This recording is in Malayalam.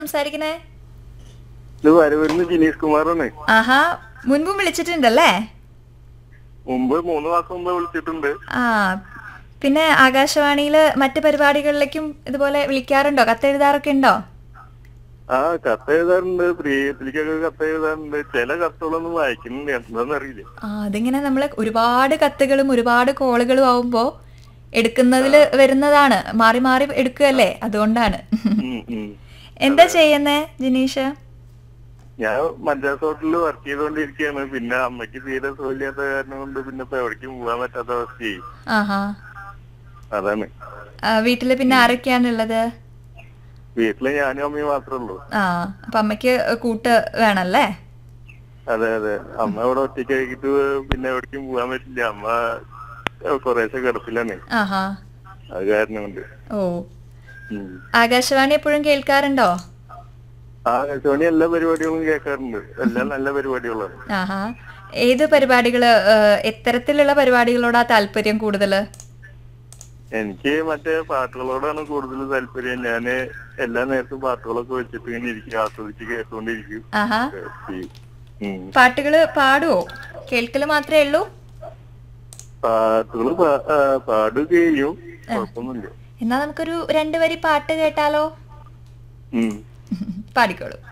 സംസാരിക്കണേ ഇത് വരവരുന്ന് ജിനീഷ് കുമാറാണ് ആഹാ മുൻപും വിളിച്ചിട്ടുണ്ടല്ലേ മുമ്പ് മൂന്ന് മാസം മുമ്പ് വിളിച്ചിട്ടുണ്ട് ആ പിന്നെ ആകാശവാണിയില് മറ്റ് പരിപാടികളിലേക്കും ഇതുപോലെ വിളിക്കാറുണ്ടോ കത്തെഴുതാറൊക്കെ ഉണ്ടോ ആ കത്ത് എഴുതാറുണ്ട് പ്രിയത്തിലേക്കൊക്കെ കത്ത് എഴുതാറുണ്ട് ചില കത്തുകളൊന്നും വായിക്കുന്നുണ്ട് എന്താണെന്ന് അറിയില്ല ആ അതിങ്ങനെ നമ്മൾ ഒരുപാട് കത്തുകളും ഒരുപാട് കോളുകളും ആവുമ്പോ എടുക്കുന്നതിൽ വരുന്നതാണ് മാറി മാറി എടുക്കുകയല്ലേ അതുകൊണ്ടാണ് ഉം, ഉം. എന്താ ചെയ്യുന്നേ ജിനീഷ് ഞാൻ മദ്രാസ് ഹോട്ടലിൽ വർക്ക് ചെയ്തുകൊണ്ടിരിക്കുകയാണ് പിന്നെ അമ്മയ്ക്ക് തീരെ സുഖമില്ലാത്ത കാരണം കൊണ്ട് പിന്നെ ഇപ്പൊ എവിടേക്കും പോകാൻ പറ്റാത്ത അവസ്ഥയായി ആഹാ അതാണ് ആ, വീട്ടില് പിന്നെ ആരൊക്കെയാണുള്ളത് വീട്ടില് ഞാനും അമ്മയും മാത്രമേ ഉള്ളൂ ആ അപ്പൊ അമ്മയ്ക്ക് കൂട്ട് വേണല്ലേ അതെ അതെ അമ്മ ഇവിടെ ഒറ്റയ്ക്ക് ആക്കിയിട്ട് പിന്നെ എവിടേക്കും പോകാൻ പറ്റില്ല അമ്മ കുറേശ്ശെ കിടപ്പിലാണ് ആഹാ അത് കാരണം കൊണ്ട് ഓ ഉം. ആകാശവാണി എപ്പോഴും കേൾക്കാറുണ്ടോ ആ ആകാശവാണി എല്ലാ പരിപാടികളും കേൾക്കാറുണ്ട് എല്ലാം നല്ല പരിപാടികളാണ് ആഹാ ഏത് പരിപാടികള് ഏഹ്, എത്തരത്തിലുള്ള പരിപാടികളോടാ താല്പര്യം കൂടുതല് എനിക്ക് മറ്റേ പാട്ടുകളോടാണ് കൂടുതൽ താല്പര്യം ഞാന് എല്ലാ നേരത്തും പാട്ടുകളൊക്കെ വെച്ചിട്ട് ഇങ്ങനെ ഇരിക്കും ആസ്വദിച്ച് കേട്ടുകൊണ്ടിരിക്കും ആഹാ ഉം. പാട്ടുകള് പാടുവോ കേൾക്കല് മാത്രമേ ഉള്ളൂ പാട്ടുകൾ പാടുകയും കുഴപ്പമൊന്നുമില്ല എന്നാ നമുക്കൊരു രണ്ടു വരി പാട്ട് കേട്ടാലോ ഉം പാടിക്കോളൂ